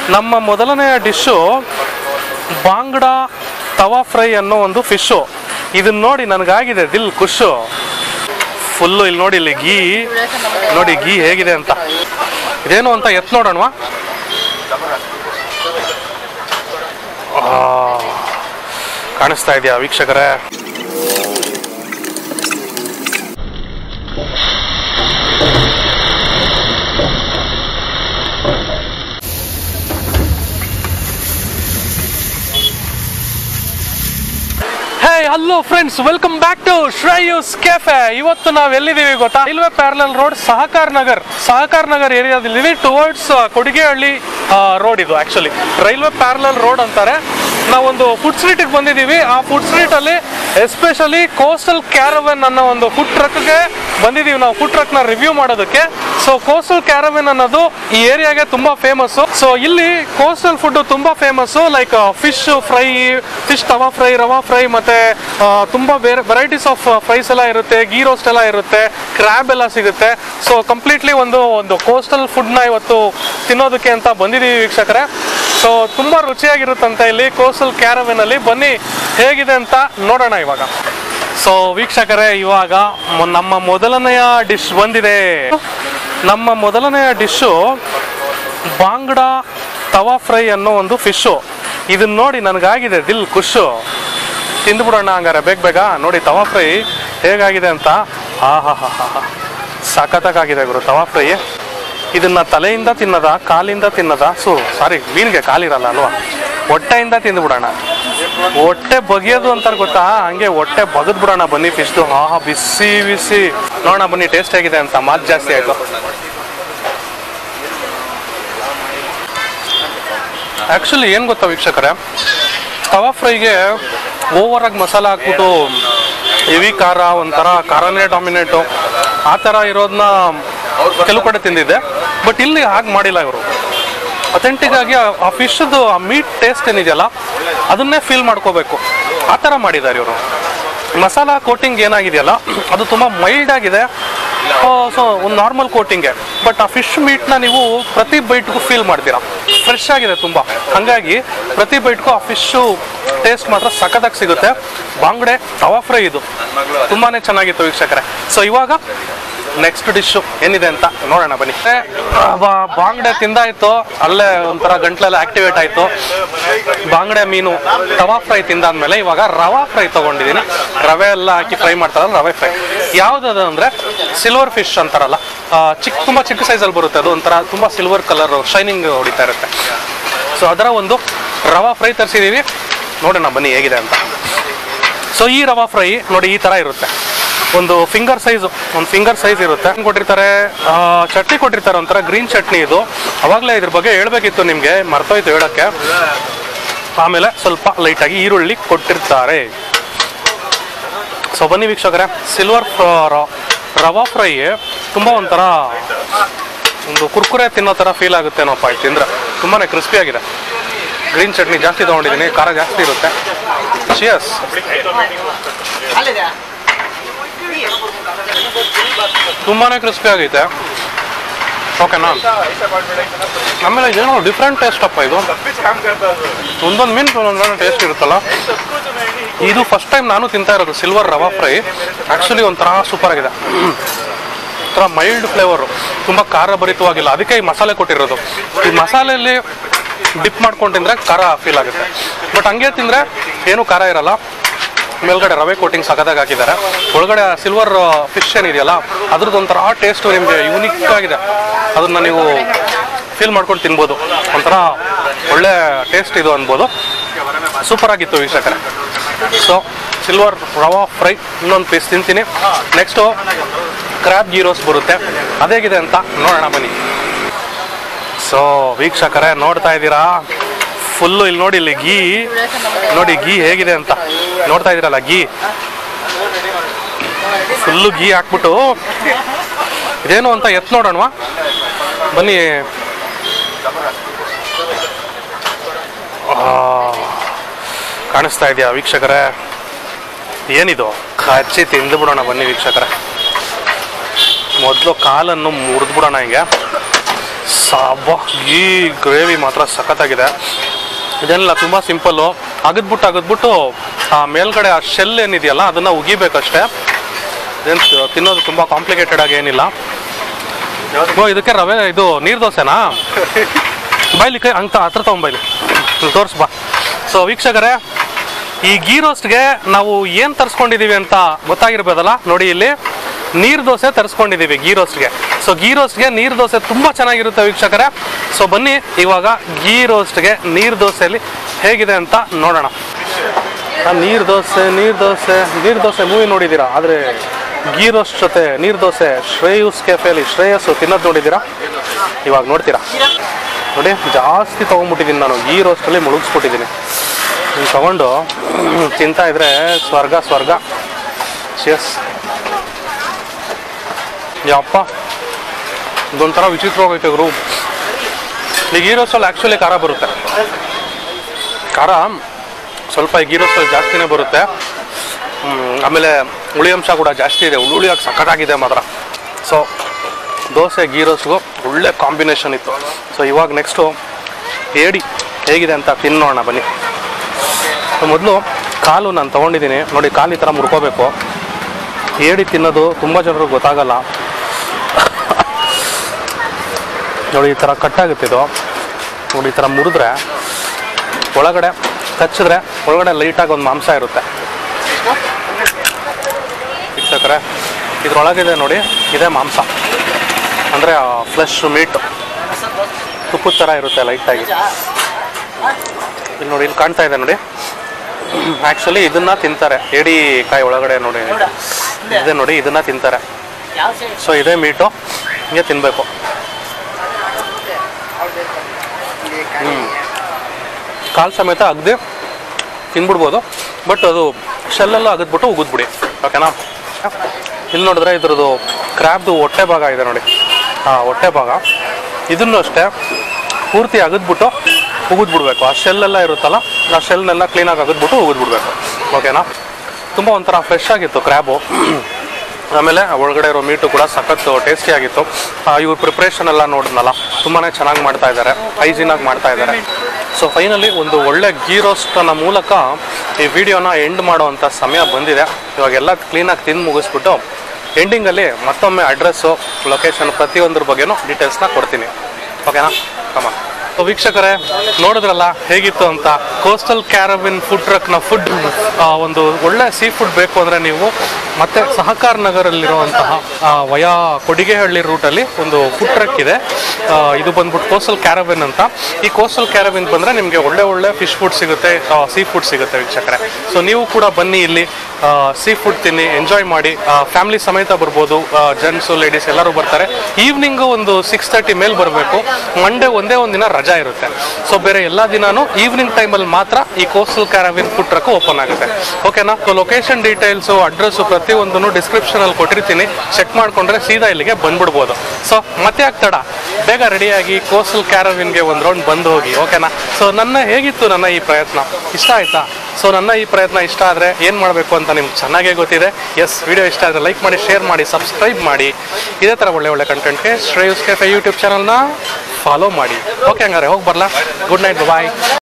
ನಮ್ಮ ಮೊದಲನೆಯ ಡಿಶ್ಶು ಬಾಂಗ್ಡ ತವಾ ಫ್ರೈ ಅನ್ನೋ ಒಂದು ಫಿಶ್ಶು ಇದನ್ನ ನೋಡಿ ನನಗಾಗಿದೆ ದಿಲ್ ಖುಷು ಫುಲ್ಲು ಇಲ್ಲಿ ನೋಡಿ ಇಲ್ಲಿ ಗೀ ನೋಡಿ ಗೀ ಹೇಗಿದೆ ಅಂತ ಇದೇನು ಅಂತ ಎತ್ ನೋಡೋಣವಾ ಆ, ಕಾಣಿಸ್ತಾ ಇದೆಯಾ ವೀಕ್ಷಕರೇ hey hello friends welcome back to Shreyas cafe ಇವತ್ತು ನಾವು ಎಲ್ಲಿದ್ದೀವಿ ಗೊತ್ತಾ railway parallel road Sahakar Nagar Sahakar Nagar ಏರಿಯಾದಲ್ಲಿದ್ದೀವಿ ಟುವರ್ಡ್ಸ್ ಕೊಡಿಗೆಹಳ್ಳಿ ರೋಡ್ ಇದು ಆಕ್ಚುಲಿ ರೈಲ್ವೆ ಪ್ಯಾರಲಲ್ ರೋಡ್ ಅಂತಾರೆ ನಾವೊಂದು ಫುಡ್ ಸ್ಟ್ರೀಟಿಗೆ ಬಂದಿದ್ದೀವಿ ಆ ಫುಡ್ ಸ್ಟ್ರೀಟ್ ಅಲ್ಲಿ ಎಸ್ಪೆಷಲಿ ಕೋಸ್ಟಲ್ ಕ್ಯಾರವೆನ್ ಅನ್ನೋ ಒಂದು ಫುಡ್ ಟ್ರಕ್ಗೆ ಬಂದಿದ್ದೀವಿ ನಾವು ಫುಡ್ ಟ್ರಕ್ ನ ರಿವ್ಯೂ ಮಾಡೋದಕ್ಕೆ ಸೊ ಕೋಸ್ಟಲ್ ಕ್ಯಾರವೆನ್ ಅನ್ನೋದು ಈ ಏರಿಯಾಗೆ ತುಂಬಾ ಫೇಮಸ್ ಸೊ ಇಲ್ಲಿ ಕೋಸ್ಟಲ್ ಫುಡ್ ತುಂಬಾ famous like fish fry fish tawa fry rava fry ಮತ್ತೆ ಆ, ತುಂಬಾ ಬೇರೆ ವೆರೈಟೀಸ್ ಆಫ್ ಫ್ರೈಸ್ ಎಲ್ಲ ಇರುತ್ತೆ ಗೀ ರೋಸ್ಟ್ ಎಲ್ಲ ಇರುತ್ತೆ ಕ್ರ್ಯಾಬ್ ಎಲ್ಲ ಸಿಗುತ್ತೆ ಸೊ ಕಂಪ್ಲೀಟ್ಲಿ ಒಂದು ಒಂದು ಕೋಸ್ಟಲ್ ಫುಡ್ನ ಇವತ್ತು ತಿನ್ನೋದಕ್ಕೆ ಅಂತ ಬಂದಿದ್ದೀವಿ ವೀಕ್ಷಕರೇ ಸೊ ತುಂಬಾ ರುಚಿಯಾಗಿರುತ್ತಂತೆ ಇಲ್ಲಿ ಕೋಸ್ಟಲ್ ಕ್ಯಾರವೆನ್ ಅಲ್ಲಿ ಬನ್ನಿ ಹೇಗಿದೆ ಅಂತ ನೋಡೋಣ ಇವಾಗ ಸೊ ವೀಕ್ಷಕರೇ ಇವಾಗ ಮೊ- ನಮ್ಮ ಮೊದಲನೆಯ ಡಿಶ್ ಬಂದಿದೆ ನಮ್ಮ ಮೊದಲನೆಯ ಡಿಶ್ಶು ಬಾಂಗ್ಡ ತವಾ ಫ್ರೈ ಅನ್ನೋ ಒಂದು ಫಿಶ್ಶು ಇದನ್ನ ನೋಡಿ ನನಗಾಗಿದೆ ದಿಲ್ ಖುಷು ತಿಂದ್ಬಿಡೋಣ ಹಂಗಾರೆ ಬೇಗ ಬೇಗ ನೋಡಿ ತವಾ ಫ್ರೈ ಹೇಗಾಗಿದೆ ಅಂತ ಹಾ ಹಾ ಹಾ ಹಾ ಹಾ ಸಖತ್ತಾಗಿದೆ ಗುರು ತವಾ ಫ್ರೈ ಇದನ್ನ ತಲೆಯಿಂದ ತಿನ್ನದ ಕಾಲಿಂದ ತಿನ್ನದ ಸೊ ಸಾರಿ ಮೀನಿಗೆ ಕಾಲಿರಲ್ಲ ಅಲ್ವಾ ಹೊಟ್ಟೆಯಿಂದ ತಿಂದ್ಬಿಡೋಣ ಹೊಟ್ಟೆ ಬಗೆಯೋದು ಅಂತಾರೆ ಗೊತ್ತಾ ಹಂಗೆ ಹೊಟ್ಟೆ ಬಗದ್ ಬಿಡೋಣ ಬನ್ನಿ ಫಿಶ್ದು ಹಾ ಹಾ ಬಿಸಿ ಬಿಸಿ ನೋಡೋಣ ಬನ್ನಿ ಟೇಸ್ಟ್ ಹೇಗಿದೆ ಅಂತ ಮಾತು ಜಾಸ್ತಿ ಆಯ್ತು ಆ್ಯಕ್ಚುಲಿ ಏನು ಗೊತ್ತಾ ವೀಕ್ಷಕರೇ ತವಾ ಫ್ರೈಗೆ ಓವರ್ ಆಗಿ ಮಸಾಲ ಹಾಕ್ಬಿಟ್ಟು ಹೆವಿ ಖಾರ ಒಂಥರ ಖಾರನೇ ಡಾಮಿನೇಟು ಆ ಥರ ಇರೋದನ್ನ ಕೆಲವು ಕಡೆ ತಿಂದಿದ್ದೆ ಬಟ್ ಇಲ್ಲಿ ಹಾಗೆ ಮಾಡಿಲ್ಲ ಇವರು ಅಥೆಂಟಿಕ್ ಆಗಿ ಆ- ಆ ಫಿಶ್ದು ಆ ಮೀಟ್ ಟೇಸ್ಟ್ ಏನಿದೆಯಲ್ಲ ಅದನ್ನೇ ಫೀಲ್ ಮಾಡ್ಕೋಬೇಕು ಆ ಥರ ಮಾಡಿದ್ದಾರೆ ಇವರು ಮಸಾಲ ಕೋಟಿಂಗ್ ಏನಾಗಿದೆಯಲ್ಲ ಅದು ತುಂಬ ಮೈಲ್ಡ್ ಆಗಿದೆ ಸೊ ಒಂದು ನಾರ್ಮಲ್ ಕೋಟಿಂಗೆ ಬಟ್ ಆ ಫಿಶ್ ಮೀಟ್ನ ನೀವು ಪ್ರತಿ ಬೈಟ್ಗೂ ಫೀಲ್ ಮಾಡ್ತೀರಾ ಫ್ರೆಶ್ ಆಗಿದೆ ತುಂಬ ಹಾಗಾಗಿ ಪ್ರತಿ ಬೈಟ್ಗೂ ಆ ಫಿಶ್ಶು ಟೇಸ್ಟ್ ಮಾತ್ರ ಸಖತ್ತಾಗಿ ಸಿಗುತ್ತೆ ಬಾಂಗ್ಡೆ ತವಾ ಫ್ರೈ ಇದು ತುಂಬಾ ಚೆನ್ನಾಗಿತ್ತು ವೀಕ್ಷಕರೇ ಸೊ ಇವಾಗ ನೆಕ್ಸ್ಟ್ ಡಿಶ್ಶು ಏನಿದೆ ಅಂತ ನೋಡೋಣ ಬನ್ನಿ ಏ, ಬಾ- ಬಾಂಗ್ಡೆ ತಿಂದಾಯ್ತು ಅಲ್ಲೇ ಒಂಥರ ಗಂಟ್ಲೆಲ್ಲ ಆಕ್ಟಿವೇಟ್ ಆಯ್ತು ಬಾಂಗ್ಡೆ ಮೀನು ತವಾ ಫ್ರೈ ತಿಂದಾದ್ಮೇಲೆ ಇವಾಗ ರವಾ ಫ್ರೈ ತಗೊಂಡಿದ್ದೀನಿ ರವೆ ಎಲ್ಲ ಹಾಕಿ ಫ್ರೈ ಮಾಡ್ತಾರಲ್ಲ ರವೆ ಫ್ರೈ ಯಾವ್ದದು ಅಂದ್ರೆ ಸಿಲ್ವರ್ ಫಿಶ್ ಅಂತಾರಲ್ಲ ಆ, ಚಿಕ್ಕ ತುಂಬಾ ಚಿಕ್ಕ ಸೈಜಲ್ಲಿ ಬರುತ್ತೆ ಅದು ಒಂಥರ ತುಂಬಾ ಸಿಲ್ವರ್ ಕಲರ್ ಶೈನಿಂಗ್ ಹೊಡಿತಾ ಇರುತ್ತೆ ಸೊ ಅದರ ಒಂದು ರವಾ ಫ್ರೈ ತರಿಸಿದೀವಿ ನೋಡೋಣ ಬನ್ನಿ ಹೇಗಿದೆ ಅಂತ ಸೊ ಈ ರವಾ ಫ್ರೈ ನೋಡಿ ಈ ತರ ಇರುತ್ತೆ ಒಂದು ಫಿಂಗರ್ ಸೈಜ್ ಒಂದು ಫಿಂಗರ್ ಸೈಜ್ ಇರುತ್ತೆ ಏನ್ ಕೊಟ್ಟಿರ್ತಾರೆ ಆ, ಚಟ್ನಿ ಕೊಟ್ಟಿರ್ತಾರೆ ಒಂಥರ ಗ್ರೀನ್ ಚಟ್ನಿ ಇದು ಅವಾಗಲೇ ಇದ್ರ ಬಗ್ಗೆ ಹೇಳ್ಬೇಕಿತ್ತು ನಿಮಗೆ ಮರ್ತೋಯ್ತು ಹೇಳಕ್ಕೆ ಆಮೇಲೆ ಸ್ವಲ್ಪ ಲೈಟಾಗಿ ಈರುಳ್ಳಿ ಕೊಟ್ಟಿರ್ತಾರೆ ಸೊ ಬನ್ನಿ ವೀಕ್ಷಕರೇ ಸಿಲ್ವರ್ ರವಾ ಫ್ರೈ ತುಂಬ ಒಂಥರ ಒಂದು ಕುರ್ಕುರೆ ತಿನ್ನೋ ಥರ ಫೀಲ್ ಆಗುತ್ತೇನೋಪ್ಪ ಇದು ತಿಂದ್ರೆ ತುಂಬಾ ಕ್ರಿಸ್ಪಿಯಾಗಿದೆ ಗ್ರೀನ್ ಚಟ್ನಿ ಜಾಸ್ತಿ ತೊಗೊಂಡಿದ್ದೀನಿ ಖಾರ ಜಾಸ್ತಿ ಇರುತ್ತೆ ಚಿಯರ್ಸ್ ತುಂಬಾ ಕ್ರಿಸ್ಪಿ ಆಗೈತೆ ಓಕೆನಾ ಆಮೇಲೆ ಏನೋ ಡಿಫ್ರೆಂಟ್ ಟೇಸ್ಟ್ ಅಪ್ಪ ಇದು ಒಂದೊಂದು ಮೀನು ಒಂದೊಂದು ಟೇಸ್ಟ್ ಇರುತ್ತಲ್ಲ ಇದು ಫಸ್ಟ್ ಟೈಮ್ ನಾನು ತಿಂತಾ ಇರೋದು ಸಿಲ್ವರ್ ರವಾ ಫ್ರೈ ಆ್ಯಕ್ಚುಲಿ ಒಂಥರ ಸೂಪರ್ ಆಗಿದೆ ಒಂಥರ ಮೈಲ್ಡ್ ಫ್ಲೇವರು ತುಂಬ ಖಾರ ಭರಿತವಾಗಿಲ್ಲ ಅದಕ್ಕೆ ಈ ಮಸಾಲೆ ಕೊಟ್ಟಿರೋದು ಈ ಮಸಾಲೆಯಲ್ಲಿ ಡಿಪ್ ಮಾಡ್ಕೊಂಡು ತಿಂದರೆ ಖಾರ ಫೀಲ್ ಆಗುತ್ತೆ ಬಟ್ ಹಂಗೆ ತಿಂದರೆ ಏನೂ ಖಾರ ಇರಲ್ಲ ಮೇಲ್ಗಡೆ ರವೆ ಕೋಟಿಂಗ್ ಸಖತ್ತಾಗಿ ಹಾಕಿದ್ದಾರೆ ಒಳಗಡೆ ಸಿಲ್ವರ್ ಫಿಶ್ ಏನಿದೆಯಲ್ಲ ಅದ್ರದ್ದು ಒಂಥರ ಟೇಸ್ಟ್ ನಿಮಗೆ ಯೂನಿಕ್ ಆಗಿದೆ ಅದನ್ನ ನೀವು ಫೀಲ್ ಮಾಡ್ಕೊಂಡು ತಿನ್ಬೋದು ಒಂಥರ ಒಳ್ಳೆ ಟೇಸ್ಟ್ ಇದು ಅನ್ಬೋದು ಸೂಪರ್ ಆಗಿತ್ತು ವೀಕ್ಷಕರೇ ಸೊ ಸಿಲ್ವರ್ ರವಾ ಫ್ರೈ ಇನ್ನೊಂದು ಪೀಸ್ ತಿಂತೀನಿ ನೆಕ್ಸ್ಟು ಕ್ರ್ಯಾಬ್ ಗೀರೋಸ್ ಬರುತ್ತೆ ಅದೇಗಿದೆ ಅಂತ ನೋಡೋಣ ಬನ್ನಿ ಸೊ ವೀಕ್ಷಕರೇ ನೋಡ್ತಾ ಇದ್ದೀರಾ ಫುಲ್ಲು ಇಲ್ಲಿ ನೋಡಿ ಇಲ್ಲಿ ಗೀ ನೋಡಿ ಗೀ ಹೇಗಿದೆ ಅಂತ ನೋಡ್ತಾ ಇದ್ದೀರಲ್ಲ ಗೀ ಫುಲ್ಲು ಗೀ ಹಾಕ್ಬಿಟ್ಟು ಇದೇನು ಅಂತ ಎತ್ ನೋಡೋಣವಾ ಬನ್ನಿ ಆ, ಕಾಣಿಸ್ತಾ ಇದೆಯಾ ವೀಕ್ಷಕರೇ ಏನಿದು ಹಚ್ಚಿ ತಿಂದು ಬಿಡೋಣ ಬನ್ನಿ ವೀಕ್ಷಕರೇ ಮೊದಲು ಕಾಲನ್ನು ಮುರಿದು ಬಿಡೋಣ ಹಿಂಗೆ ಸಾಬ ಈ ಗ್ರೇವಿ ಮಾತ್ರ ಸಖತ್ತಾಗಿದೆ ಇದೆಲ್ಲ ತುಂಬ ಸಿಂಪಲ್ಲು ಅಗದ್ಬಿಟ್ಟು ಅಗದ್ಬಿಟ್ಟು ಆ ಮೇಲ್ಗಡೆ ಆ ಶೆಲ್ ಏನಿದೆಯಲ್ಲ ಅದನ್ನು ಉಗಿಬೇಕಷ್ಟೇ ಇದೇನು ತಿನ್ನೋದು ತುಂಬ ಕಾಂಪ್ಲಿಕೇಟೆಡ್ ಆಗಿ ಏನಿಲ್ಲ ಓ ಇದಕ್ಕೆ ರವೆ ಇದು ನೀರು ದೋಸೆನಾ ಬಾಯ್ಲಿ ಕೈ ಹಂಗೆ ಹತ್ರ ತೊಗೊಂಬೈಲಿ ತೋರಿಸ್ ಬಾ ಸೊ ವೀಕ್ಷಕರೇ ಈ ಗೀ ರೋಸ್ಟ್ಗೆ ನಾವು ಏನು ತರಿಸ್ಕೊಂಡಿದ್ದೀವಿ ಅಂತ ಗೊತ್ತಾಗಿರ್ಬೋದಲ್ಲ ನೋಡಿ ಇಲ್ಲಿ ನೀರು ದೋಸೆ ತರಿಸ್ಕೊಂಡಿದ್ದೀವಿ ಗೀ ರೋಸ್ಟ್ಗೆ ಸೊ ಗೀ ರೋಸ್ಟ್ಗೆ ನೀರು ದೋಸೆ ತುಂಬ ಚೆನ್ನಾಗಿರುತ್ತೆ ವೀಕ್ಷಕರೇ ಸೊ ಬನ್ನಿ ಇವಾಗ ಗೀ ರೋಸ್ಟ್ಗೆ ನೀರು ದೋಸೆಯಲ್ಲಿ ಹೇಗಿದೆ ಅಂತ ನೋಡೋಣ ನೀರು ದೋಸೆ ನೀರು ದೋಸೆ ನೀರು ದೋಸೆ ಮೂವಿ ನೋಡಿದ್ದೀರಾ ಆದರೆ ಗೀ ರೋಸ್ಟ್ ಜೊತೆ ನೀರು ದೋಸೆ ಶ್ರೇಯೂಸ್ ಕೆಫೆಯಲ್ಲಿ ಶ್ರೇಯಸ್ಸು ತಿನ್ನೋದು ನೋಡಿದ್ದೀರಾ ಇವಾಗ ನೋಡ್ತೀರಾ ನೋಡಿ ಜಾಸ್ತಿ ತೊಗೊಂಡ್ಬಿಟ್ಟಿದ್ದೀನಿ ನಾನು ಗೀ ರೋಸ್ಟಲ್ಲಿ ಮುಳುಗಿಸ್ಬಿಟ್ಟಿದ್ದೀನಿ ನೀವು ತಗೊಂಡು ತಿಂತಾ ಇದ್ರೆ ಸ್ವರ್ಗ ಸ್ವರ್ಗ ಚಿಯರ್ಸ್ ಯಪ್ಪ ಇದೊಂಥರ ವಿಚಿತ್ರವಾಗೈತೆ ಗುರು ಈ ಗೀ ರೋಸ್ಟಲ್ಲಿ ಆ್ಯಕ್ಚುಲಿ ಖಾರ ಬರುತ್ತೆ ಖಾರ ಸ್ವಲ್ಪ ಈ ಗೀ ರೋಸ್ಟಲ್ಲಿ ಜಾಸ್ತಿನೇ ಬರುತ್ತೆ ಹ್ಮ್, ಆಮೇಲೆ ಹುಳಿ ಅಂಶ ಕೂಡ ಜಾಸ್ತಿ ಇದೆ ಹುಳಿ ಹುಳಿಯಾಗಿ ಸಖತ್ತಾಗಿದೆ ಮಾತ್ರ ಸೊ ದೋಸೆ ಗೀ ರೋಸ್ಗೂ ಒಳ್ಳೆ ಕಾಂಬಿನೇಷನ್ ಇತ್ತು ಸೊ ಇವಾಗ ನೆಕ್ಸ್ಟು ಏಡಿ ಹೇಗಿದೆ ಅಂತ ತಿನ್ನೋಣ ಬನ್ನಿ ಮೊದಲು ಕಾಲು ನಾನು ತೊಗೊಂಡಿದ್ದೀನಿ ನೋಡಿ ಕಾಲು ಈ ಥರ ಮುರ್ಕೋಬೇಕು ಏಡಿ ತಿನ್ನೋದು ತುಂಬ ಜನರಿಗೆ ಗೊತ್ತಾಗಲ್ಲ ನೋಡಿ ಈ ಥರ ಕಟ್ಟಾಗುತ್ತೆ ಇದು ನೋಡಿ ಈ ಥರ ಮುರಿದ್ರೆ ಒಳಗಡೆ ಕಚ್ಚಿದ್ರೆ ಒಳಗಡೆ ಲೈಟಾಗಿ ಒಂದು ಮಾಂಸ ಇರುತ್ತೆ ವೀಕ್ಷಕರೇ ಇದ್ರೊಳಗಿದೆ ನೋಡಿ ಇದೇ ಮಾಂಸ ಅಂದರೆ ಫ್ಲೆಶ್ ಮೀಟ್ ತುಪ್ಪದ ಥರ ಇರುತ್ತೆ ಲೈಟಾಗಿ ಇಲ್ಲಿ ನೋಡಿ ಇಲ್ಲಿ ಕಾಣ್ತಾ ಇದೆ ನೋಡಿ ಆ್ಯಕ್ಚುಲಿ ಇದನ್ನ ತಿಂತಾರೆ ಏಡಿ ಕಾಯಿ ಒಳಗಡೆ ನೋಡಿ ಇದೆ ನೋಡಿ ಇದನ್ನ ತಿಂತಾರೆ ಸೊ ಇದೇ ಮೀಟು ಹಿಂಗೆ ತಿನ್ನಬೇಕು ಕಾಲು ಸಮೇತ ಅಗ್ದು ತಿನ್ಬಿಡ್ಬೋದು ಬಟ್ ಅದು ಶೆಲ್ಲೆಲ್ಲ ಅಗದ್ಬಿಟ್ಟು ಉಗಿದ್ಬಿಡಿ ಓಕೆನಾ ಇಲ್ಲಿ ನೋಡಿದ್ರೆ ಇದ್ರದ್ದು ಕ್ರ್ಯಾಬ್ದು ಹೊಟ್ಟೆ ಭಾಗ ಇದೆ ನೋಡಿ ಹಾಂ ಹೊಟ್ಟೆ ಭಾಗ ಇದನ್ನು ಅಷ್ಟೇ ಪೂರ್ತಿ ಅಗದ್ಬಿಟ್ಟು ಉಗಿದ್ಬಿಡ್ಬೇಕು ಆ ಶೆಲ್ಲೆಲ್ಲ ಇರುತ್ತಲ್ಲ ಆ ಶೆಲ್ನೆಲ್ಲ ಕ್ಲೀನಾಗಿ ಅಗದ್ಬಿಟ್ಟು ಉಗಿದ್ಬಿಡ್ಬೇಕು ಓಕೆನಾ ತುಂಬ ಒಂಥರ ಫ್ರೆಶ್ ಆಗಿತ್ತು ಕ್ರ್ಯಾಬು ಆಮೇಲೆ ಒಳಗಡೆ ಇರೋ ಮೀಟು ಕೂಡ ಸಖತ್ ಟೇಸ್ಟಿ ಆಗಿತ್ತು ಇವ್ರ ಪ್ರಿಪ್ರೇಷನ್ ಎಲ್ಲ ನೋಡಿದ್ನಲ್ಲ ತುಂಬಾ ಚೆನ್ನಾಗಿ ಮಾಡ್ತಾ ಇದ್ದಾರೆ ಹೈಜೀನಾಗಿ ಮಾಡ್ತಾ ಇದ್ದಾರೆ ಸೊ ಫೈನಲಿ ಒಂದು ಒಳ್ಳೆ ಗೀ ರೋಸ್ಟನ ಮೂಲಕ ಈ ವಿಡಿಯೋನ ಎಂಡ್ ಮಾಡುವಂಥ ಸಮಯ ಬಂದಿದೆ ಇವಾಗೆಲ್ಲ ಕ್ಲೀನಾಗಿ ತಿಂದು ಮುಗಿಸ್ಬಿಟ್ಟು ಎಂಡಿಂಗಲ್ಲಿ ಮತ್ತೊಮ್ಮೆ ಅಡ್ರೆಸ್ಸು ಲೊಕೇಶನ್ ಪ್ರತಿಯೊಂದ್ರ ಬಗ್ಗೆನೂ ಡೀಟೇಲ್ಸ್ನ ಕೊಡ್ತೀನಿ ಓಕೆನಾ ಕಮ ಸೊ ವೀಕ್ಷಕರೇ ನೋಡಿದ್ರಲ್ಲ ಹೇಗಿತ್ತು ಅಂತ ಕೋಸ್ಟಲ್ ಕ್ಯಾರವಿನ್ ಫುಡ್ ಟ್ರಕ್ನ ಫುಡ್ ಒಂದು ಒಳ್ಳೆ ಸೀ ಫುಡ್ ಬೇಕು ಅಂದರೆ ನೀವು ಮತ್ತೆ ಸಹಕಾರ ನಗರಲ್ಲಿರುವಂತಹ ಆ, ವಯಾ ಕೊಡಿಗೆಹಳ್ಳಿ ರೂಟಲ್ಲಿ ಒಂದು ಫುಡ್ ಟ್ರಕ್ ಇದೆ ಆ, ಇದು ಬಂದ್ಬಿಟ್ಟು ಕೋಸ್ಟಲ್ ಕ್ಯಾರವಿನ್ ಅಂತ ಈ ಕೋಸ್ಟಲ್ ಕ್ಯಾರವಿನ್ ಬಂದರೆ ನಿಮಗೆ ಒಳ್ಳೆ ಒಳ್ಳೆ ಫಿಶ್ ಫುಡ್ ಸಿಗುತ್ತೆ ಸೀ ಫುಡ್ ಸಿಗುತ್ತೆ ವೀಕ್ಷಕರೇ ಸೊ ನೀವು ಕೂಡ ಬನ್ನಿ ಇಲ್ಲಿ ಸೀ ಫುಡ್ ತಿನ್ನಿ ಎಂಜಾಯ್ ಮಾಡಿ ಫ್ಯಾಮಿಲಿ ಸಮೇತ ಬರ್ಬೋದು ಜೆಂಟ್ಸು ಲೇಡೀಸ್ ಎಲ್ಲರೂ ಬರ್ತಾರೆ ಈವ್ನಿಂಗು ಒಂದು ಸಿಕ್ಸ್ ತರ್ಟಿ ಮೇಲೆ ಬರಬೇಕು ಮಂಡೇ ಒಂದೇ ಒಂದು ದಿನ ರಜಾ ಇರುತ್ತೆ ಸೊ ಬೇರೆ ಎಲ್ಲ ದಿನಾನು ಈವ್ನಿಂಗ್ ಟೈಮಲ್ಲಿ ಮಾತ್ರ ಈ coastal caravan food truck open ಆಗುತ್ತೆ ಓಕೆನಾ ಸೊ ಲೊಕೇಶನ್ ಡೀಟೇಲ್ಸು ಅಡ್ರೆಸ್ಸು ಪ್ರತಿಯೊಂದನ್ನು ಡಿಸ್ಕ್ರಿಪ್ಷನಲ್ಲಿ ಕೊಟ್ಟಿರ್ತೀನಿ ಚೆಕ್ ಮಾಡಿಕೊಂಡ್ರೆ ಸೀದಾ ಇಲ್ಲಿಗೆ ಬಂದ್ಬಿಡ್ಬೋದು ಸೊ ಮತ್ತೆ ಆಗ್ತಡ ಬೇಗ ರೆಡಿಯಾಗಿ ಕೋಸ್ಟಲ್ ಕ್ಯಾರವಿನ್ಗೆ ಒಂದು ರೌಂಡ್ ಬಂದು ಹೋಗಿ ಓಕೆನಾ ಸೊ ನನ್ನ ಹೇಗಿತ್ತು ನನ್ನ ಈ ಪ್ರಯತ್ನ ಇಷ್ಟ ಆಯ್ತಾ ಸೊ ನನ್ನ ಈ ಪ್ರಯತ್ನ ಇಷ್ಟ ಆದರೆ ಏನು ಮಾಡಬೇಕು ಅಂತ ನಿಮ್ಗೆ ಚೆನ್ನಾಗೇ ಗೊತ್ತಿದೆ ಎಸ್ ವಿಡಿಯೋ ಇಷ್ಟ ಆದರೆ ಲೈಕ್ ಮಾಡಿ ಶೇರ್ ಮಾಡಿ ಸಬ್ಸ್ಕ್ರೈಬ್ ಮಾಡಿ ಇದೇ ಥರ ಒಳ್ಳೆ ಒಳ್ಳೆ ಕಂಟೆಂಟ್ಗೆ ಶ್ರೇಯಸ್ ಕೆಫೆ ಯೂಟ್ಯೂಬ್ ಚಾನಲ್ನ ಫಾಲೋ ಮಾಡಿ ಓಕೆ ಹಂಗಾರೆ ಹೋಗಿ ಬರಲಾ ಗುಡ್ ನೈಟ್ ಬಾಯ್